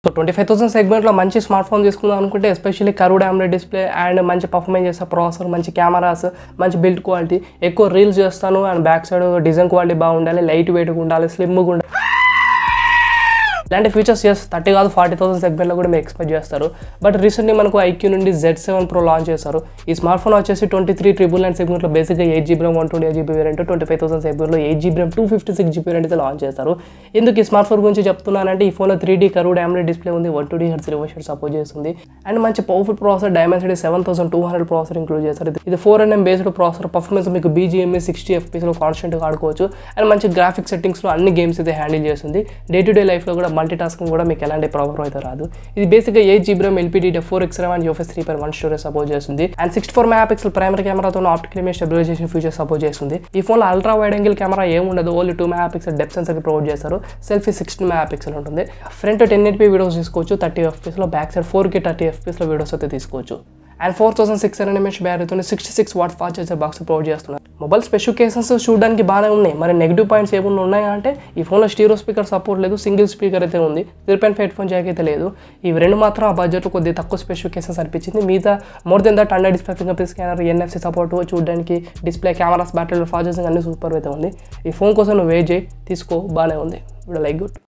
so twenty five thousand సెగ్మెంట్లో మంచి smart smartphone తీసుకుందాం అనుకుంటే especially curved AMOLED display and మంచి పర్ఫార్మెన్స్ చేసే ప్రాసెసర్ మంచి కెమెరాస్ మంచి బిల్డ్ క్వాలిటీ ఎక్కువ రీల్స్ చేస్తాను and back side design quality బాగుండాలి లైట్ వెయిట్గా ఉండాలి స్లిమ్గా ఉండాలి ఇలాంటి ఫీచర్స్ ఎస్ థర్టీ కాదు ఫార్టీ థౌసండ్ సెగ్మెంట్లో కూడా మీరు ఎక్స్పెక్ట్ చేస్తారు బట్ రీసెంట్లీ మనకు ఐక్యూ నుండి జెడ్ సెవెన్ ప్రో లాంచ్ చేశారు ఈ స్మార్ట్ ఫోన్ వచ్చేసి ట్వంటీ త్రీ ట్రిపుల్ నైన్ సెగ్మెంట్లో బేసిక్గా eight GB RAM one twenty GB variant twenty five thousand సెగ్మెంట్లో eight GB RAM two fifty six GB variant అయితే launch చేస్తారు ఎందుకు ఈ స్మార్ట్ ఫోన్ గురించి చెప్తున్నానంటే ఈ ఫోన్లో three D curved AMOLED display ఉంది one two D heads reversion support చేస్తుంది అండ్ మంచి powerful processor Dimensity seven thousand two hundred processor include చేస్తారు ఇది- ఇది four NM based processor performance మీకు బీజీఎంఏ సిక్స్టీ ఎఫ్పీస్లో కాన్స్టెంట్గా ఆడుకోవచ్చు అండ్ మంచి గ్రాఫిక్ సెట్టింగ్స్లో అన్ని గేమ్స్ అయితే హ్యాండిల్ చేస్తుంది డే టు డే లైఫ్లో కూడా మల్టీ టాస్కింగ్ కూడా మీకు ఎలాంటి ప్రాబ్లం అయితే రాదు ఇది బేసిక్గా eight GB RAM LPD four X RAM and UFS three per one storage support చేస్తుంది and sixty four megapixel primary కెమెరాతో optical image stabilisation feature support చేస్తుంది ఈ ఫోన్లో అల్ట్రా వైడ్ యాంగిల్ కెమెరా ఏముండదు only two megapixel depth sensor provide చేస్తారు selfie sixteen megapixel ఉంటుంది front ten eighty videos తీసుకోవచ్చు thirty ఎఫ్పీస్లో back side four K thirty ఎఫ్పీస్లో వీడియోస్ అయితే తీసుకోవచ్చు and four thousand six hundred mAh బ్యాటరీతో sixty six watt fast charger box provide చేస్తున్నారు mobile specifications చూడడానికి బాగానే ఉన్నాయి మరి నెగిటివ్ పాయింట్స్ ఏమన్నా ఉన్నాయా అంటే ఈ ఫోన్లో స్టీరో స్పీకర్ సపోర్ట్ లేదు సింగిల్ స్పీకర్ అయితే ఉంది three point five phone jack అయితే లేదు ఇవి రెండు మాత్రం ఆ బడ్జెట్ కొద్దిగా తక్కువ స్పెసిఫికేషన్స్ అనిపించింది మిగతా more than that under display fingerprint scanner NFC support చూడడానికి display cameras battery fast charging అన్ని సూపర్ అయితే ఉంది ఈ ఫోన్ కోసం నువ్వు వెయిట్ చేయి తీసుకో బాగానే ఉంది లైక్ గుడ్